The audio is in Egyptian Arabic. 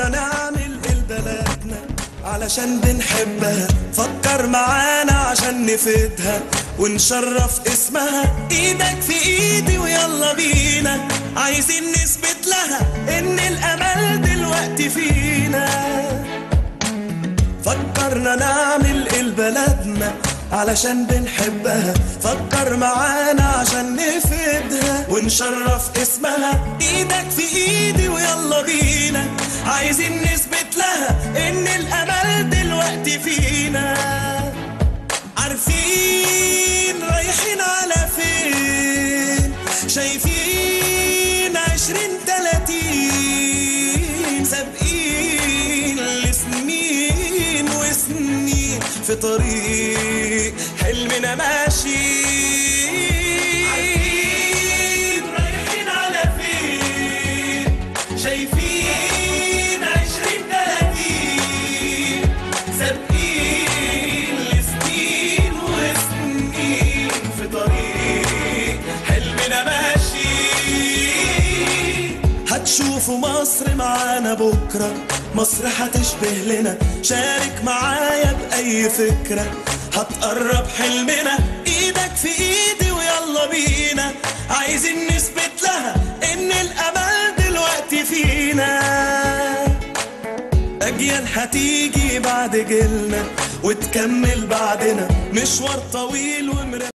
فكرنا نعمل لبلدنا علشان بنحبها فكر معانا عشان نفيدها ونشرف اسمها ايدك في ايدي ويلا بينا عايزين نثبت لها ان الامل دلوقتي فينا فكرنا نعمل ايه لبلدنا علشان بنحبها فكر معانا عشان نفيدها ونشرف اسمها ايدك في ايدي ويلا بينا عايزين نثبت لها ان الامل دلوقتي فينا عارفين رايحين على فين شايفين عشرين تلاتين سابقين لسنين وسنين في طريق حلمنا ماشي عارفين رايحين على فين شايفين عشرين تلاتين سابقين لسنين وسنين في طريق حلمنا ماشي هتشوفوا مصر معانا بكرة مصر هتشبه لنا شارك معايا بأي فكرة هتقرب حلمنا ايدك في ايدي ويلا بينا عايزين نثبت لها ان الامل دلوقتي فينا أجيال هتيجي بعد جيلنا وتكمل بعدنا مشوار طويل ومرتب